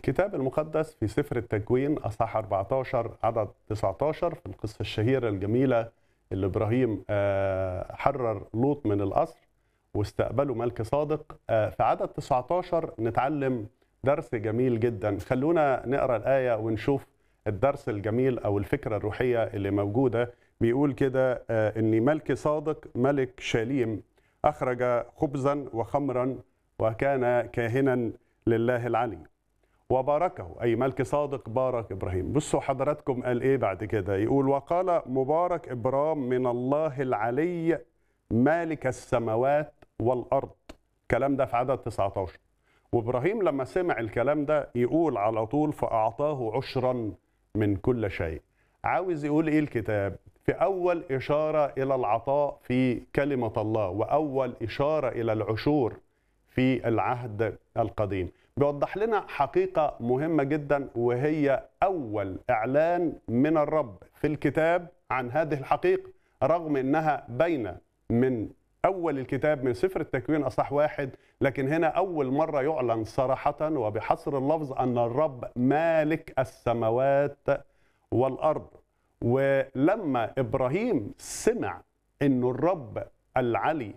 الكتاب المقدس في سفر التكوين اصحاح 14 عدد 19 في القصه الشهيره الجميله اللي ابراهيم آه، حرر لوط من الاسر واستقبله ملك صادق آه، في عدد 19 نتعلم درس جميل جدا خلونا نقرا الايه ونشوف الدرس الجميل او الفكره الروحيه اللي موجوده بيقول كده آه، ان ملك صادق ملك شاليم اخرج خبزا وخمرا وكان كاهنا لله العلي وباركه اي ملك صادق بارك ابراهيم بصوا حضراتكم قال ايه بعد كده يقول وقال مبارك ابرام من الله العلي مالك السماوات والارض الكلام ده في عدد 19 وابراهيم لما سمع الكلام ده يقول على طول فاعطاه عشرا من كل شيء عاوز يقول ايه الكتاب في اول اشاره الى العطاء في كلمه الله واول اشاره الى العشور في العهد القديم بيوضح لنا حقيقة مهمة جدا وهي أول إعلان من الرب في الكتاب عن هذه الحقيقة رغم أنها باينة من أول الكتاب من سفر التكوين أصح واحد لكن هنا أول مرة يعلن صراحة وبحصر اللفظ أن الرب مالك السماوات والأرض ولما إبراهيم سمع أن الرب العلي